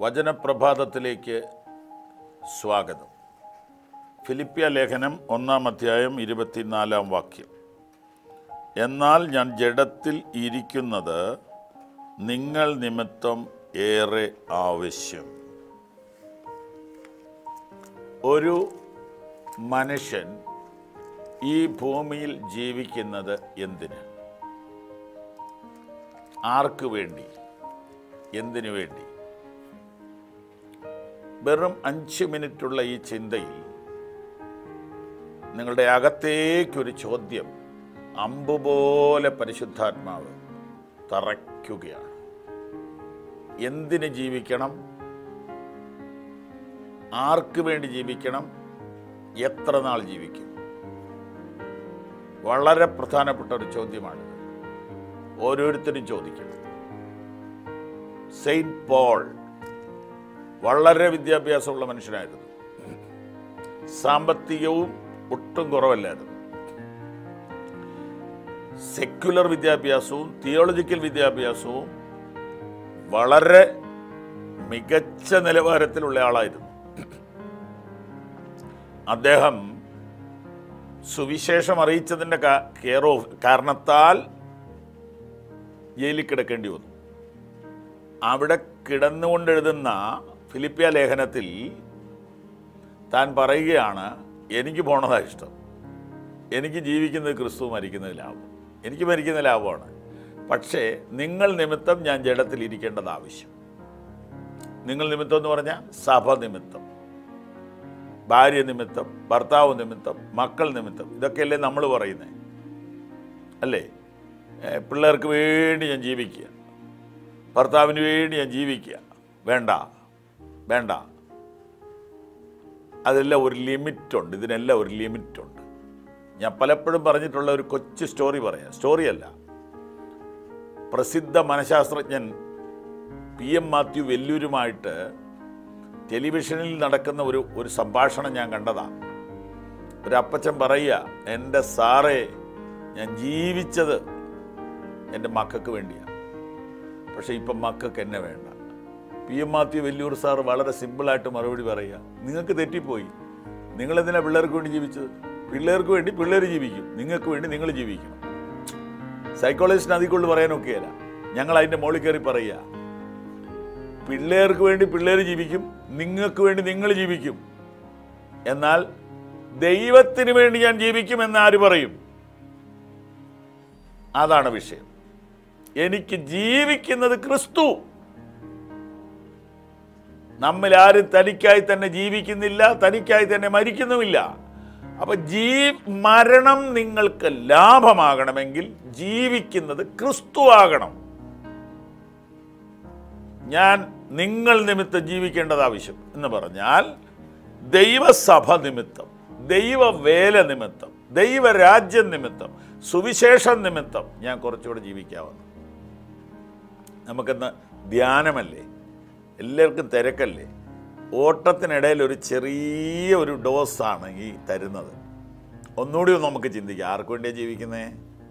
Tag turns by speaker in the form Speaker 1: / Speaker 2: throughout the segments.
Speaker 1: വചനപ്രഭാതത്തിലേക്ക് സ്വാഗതം ഫിലിപ്പിയ ലേഖനം ഒന്നാം അധ്യായം ഇരുപത്തിനാലാം വാക്യം എന്നാൽ ഞാൻ ജഡത്തിൽ ഇരിക്കുന്നത് നിങ്ങൾ നിമിത്തം ഏറെ ആവശ്യം ഒരു മനുഷ്യൻ ഈ ഭൂമിയിൽ ജീവിക്കുന്നത് എന്തിന് ആർക്ക് വേണ്ടി എന്തിനു വേണ്ടി വെറും അഞ്ച് മിനിറ്റുള്ള ഈ ചിന്തയിൽ നിങ്ങളുടെ അകത്തേക്കൊരു ചോദ്യം അമ്പുപോലെ പരിശുദ്ധാത്മാവ് തറയ്ക്കുകയാണ് എന്തിന് ജീവിക്കണം ആർക്ക് വേണ്ടി ജീവിക്കണം എത്ര നാൾ ജീവിക്കും വളരെ പ്രധാനപ്പെട്ട ഒരു ചോദ്യമാണ് ഓരോരുത്തരും ചോദിക്കണം സെയിൻറ്റ് പോൾ വളരെ വിദ്യാഭ്യാസമുള്ള മനുഷ്യനായിരുന്നു സാമ്പത്തികവും ഒട്ടും കുറവല്ലായിരുന്നു സെക്യുലർ വിദ്യാഭ്യാസവും തിയോളജിക്കൽ വിദ്യാഭ്യാസവും വളരെ മികച്ച നിലവാരത്തിലുള്ള ആളായിരുന്നു അദ്ദേഹം സുവിശേഷം അറിയിച്ചതിൻ്റെ കെയർ ഓഫ് കാരണത്താൽ ജയിലിൽ കിടക്കേണ്ടി വന്നു അവിടെ കിടന്നുകൊണ്ട് എഴുതുന്ന ഫിലിപ്പിയ ലേഖനത്തിൽ താൻ പറയുകയാണ് എനിക്ക് പോണതാ ഇഷ്ടം എനിക്ക് ജീവിക്കുന്നത് ക്രിസ്തു മരിക്കുന്നത് ലാഭം എനിക്ക് മരിക്കുന്ന ലാഭമാണ് പക്ഷേ നിങ്ങൾ നിമിത്തം ഞാൻ ജഡത്തിൽ ഇരിക്കേണ്ടത് ആവശ്യം നിങ്ങൾ നിമിത്തം എന്ന് പറഞ്ഞാൽ സഭ നിമിത്തം ഭാര്യ നിമിത്തം ഭർത്താവ് നിമിത്തം മക്കൾ നിമിത്തം ഇതൊക്കെയല്ലേ നമ്മൾ പറയുന്നത് അല്ലേ ഏ, പിള്ളേർക്ക് വേണ്ടി ഞാൻ ജീവിക്കുക ഭർത്താവിന് വേണ്ടി ഞാൻ ജീവിക്കുക വേണ്ട വേണ്ട അതെല്ലാം ഒരു ലിമിറ്റുണ്ട് ഇതിനെല്ലാം ഒരു ലിമിറ്റുണ്ട് ഞാൻ പലപ്പോഴും പറഞ്ഞിട്ടുള്ള ഒരു കൊച്ചു സ്റ്റോറി പറയാം സ്റ്റോറിയല്ല പ്രസിദ്ധ മനഃശാസ്ത്രജ്ഞൻ പി എം മാത്യു വെല്ലൂരുമായിട്ട് ടെലിവിഷനിൽ നടക്കുന്ന ഒരു ഒരു സംഭാഷണം ഞാൻ കണ്ടതാണ് ഒരു അപ്പച്ചൻ പറയുക എൻ്റെ സാറേ ഞാൻ ജീവിച്ചത് എൻ്റെ മക്കൾക്ക് വേണ്ടിയാണ് പക്ഷേ ഇപ്പം മക്കൾക്ക് എന്നെ വേണ്ട P M Mathew Vellore sir വളരെ സിമ്പിളായിട്ട് മറുപടി പറയുക നിങ്ങൾക്ക് തെറ്റിപ്പോയി നിങ്ങളെന്തിനാ പിള്ളേർക്ക് വേണ്ടി ജീവിച്ചത് പിള്ളേർക്ക് വേണ്ടി പിള്ളേർ ജീവിക്കും നിങ്ങൾക്ക് വേണ്ടി നിങ്ങൾ ജീവിക്കണം സൈക്കോളജിസ്റ്റിന് അതിൽ പറയാനൊക്കെയല്ല ഞങ്ങൾ അതിൻ്റെ മുകളിൽ കയറി പറയുക പിള്ളേർക്ക് വേണ്ടി പിള്ളേർ ജീവിക്കും നിങ്ങൾക്ക് വേണ്ടി നിങ്ങൾ ജീവിക്കും എന്നാൽ ദൈവത്തിന് വേണ്ടി ഞാൻ ജീവിക്കും എന്ന് ആര് പറയും അതാണ് വിഷയം എനിക്ക് ജീവിക്കുന്നത് ക്രിസ്തു നമ്മിൽ ആരും തനിക്കായി തന്നെ ജീവിക്കുന്നില്ല തനിക്കായി തന്നെ മരിക്കുന്നുമില്ല അപ്പൊ ജീ മരണം നിങ്ങൾക്ക് ലാഭമാകണമെങ്കിൽ ജീവിക്കുന്നത് ക്രിസ്തു ആകണം ഞാൻ നിങ്ങൾ നിമിത്തം ജീവിക്കേണ്ടത് ആവശ്യം എന്ന് പറഞ്ഞാൽ ദൈവസഭ നിമിത്തം ദൈവവേല നിമിത്തം ദൈവരാജ്യം നിമിത്തം സുവിശേഷം നിമിത്തം ഞാൻ കുറച്ചുകൂടെ ജീവിക്കാവുന്നു നമുക്കിന്ന് ധ്യാനമല്ലേ എല്ലാവർക്കും തിരക്കല്ലേ ഓട്ടത്തിനിടയിൽ ഒരു ചെറിയ ഒരു ഡോസാണ് ഈ തരുന്നത് ഒന്നുകൂടി ഒന്ന് നമുക്ക് ചിന്തിക്കാം ആർക്ക് വേണ്ടിയാണ് ജീവിക്കുന്നേ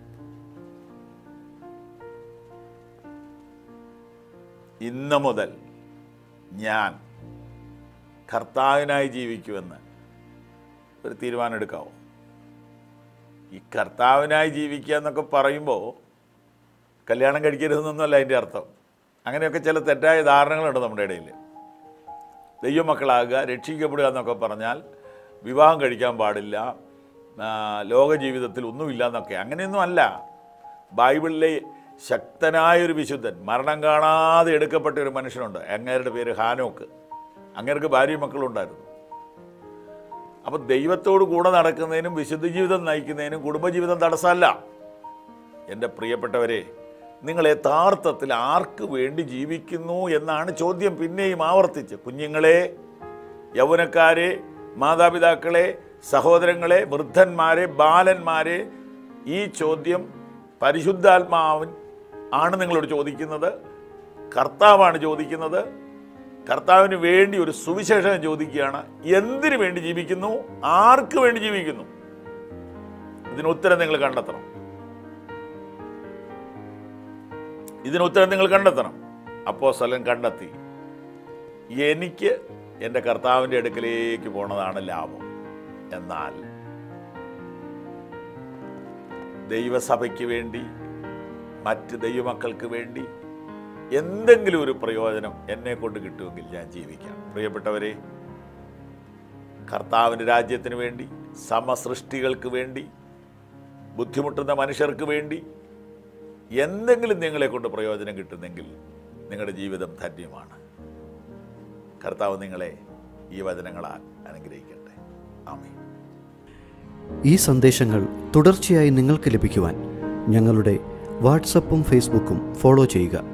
Speaker 1: ഇന്ന് മുതൽ ഞാൻ കർത്താവിനായി ജീവിക്കുമെന്ന് ഒരു തീരുമാനം എടുക്കാവോ ഈ കർത്താവിനായി ജീവിക്കുക എന്നൊക്കെ പറയുമ്പോൾ കല്യാണം കഴിക്കരുതെന്നൊന്നുമല്ല അതിൻ്റെ അർത്ഥം അങ്ങനെയൊക്കെ ചില തെറ്റായ ധാരണകളുണ്ട് നമ്മുടെ ഇടയിൽ ദൈവമക്കളാകുക രക്ഷിക്കപ്പെടുക എന്നൊക്കെ പറഞ്ഞാൽ വിവാഹം കഴിക്കാൻ പാടില്ല ആ, ലോക ജീവിതത്തിൽ ഒന്നുമില്ല എന്നൊക്കെ അങ്ങനെയൊന്നും അല്ല ബൈബിളിലെ ശക്തനായൊരു വിശുദ്ധൻ മരണം കാണാതെ എടുക്കപ്പെട്ട ഒരു മനുഷ്യനുണ്ട് അങ്ങേരുടെ പേര് ഹാനോക്ക് അങ്ങേർക്ക് ഭാര്യയും മക്കളുണ്ടായിരുന്നു അപ്പം ദൈവത്തോട് കൂടെ നടക്കുന്നതിനും വിശുദ്ധ ജീവിതം നയിക്കുന്നതിനും കുടുംബജീവിതം തടസ്സമല്ല എൻ്റെ പ്രിയപ്പെട്ടവരെ നിങ്ങൾ യഥാർത്ഥത്തിൽ ആർക്ക് വേണ്ടി ജീവിക്കുന്നു എന്നാണ് ചോദ്യം പിന്നെയും ആവർത്തിച്ച് കുഞ്ഞുങ്ങളെ യൗവനക്കാരെ മാതാപിതാക്കളെ സഹോദരങ്ങളെ വൃദ്ധന്മാരെ ബാലന്മാരെ ഈ ചോദ്യം പരിശുദ്ധാത്മാവൻ ആണ് നിങ്ങളോട് ചോദിക്കുന്നത് കർത്താവാണ് ചോദിക്കുന്നത് കർത്താവിന് വേണ്ടി ഒരു സുവിശേഷം ചോദിക്കുകയാണ് എന്തിനു വേണ്ടി ജീവിക്കുന്നു ആർക്ക് വേണ്ടി ജീവിക്കുന്നു ഇതിന് ഉത്തരം നിങ്ങൾ കണ്ടെത്തണം ഇതിന് ഉത്തരം നിങ്ങൾ കണ്ടെത്തണം അപ്പോ സ്ഥലം കണ്ടെത്തി എനിക്ക് എൻ്റെ കർത്താവിൻ്റെ അടുക്കലേക്ക് പോണതാണ് ലാഭം എന്നാൽ ദൈവസഭയ്ക്ക് വേണ്ടി മറ്റ് ദൈവമക്കൾക്ക് വേണ്ടി എന്തെങ്കിലും ഒരു പ്രയോജനം എന്നെ കൊണ്ട് കിട്ടുമെങ്കിൽ ഞാൻ ജീവിക്കാം പ്രിയപ്പെട്ടവരെ കർത്താവിൻ്റെ രാജ്യത്തിന് വേണ്ടി സമസൃഷ്ടികൾക്ക് വേണ്ടി ബുദ്ധിമുട്ടുന്ന മനുഷ്യർക്ക് വേണ്ടി എന്തെങ്കിലും നിങ്ങളെ കൊണ്ട് പ്രയോജനം കിട്ടുന്നെങ്കിൽ നിങ്ങളുടെ ജീവിതം ധന്യമാണ് കർത്താവ് നിങ്ങളെ ഈ വചനങ്ങളാൽ അനുഗ്രഹിക്കട്ടെ ആമേ
Speaker 2: ഈ സന്ദേശങ്ങൾ തുടർച്ചയായി നിങ്ങൾക്ക് ലഭിക്കുവാൻ ഞങ്ങളുടെ വാട്സപ്പും ഫേസ്ബുക്കും ഫോളോ ചെയ്യുക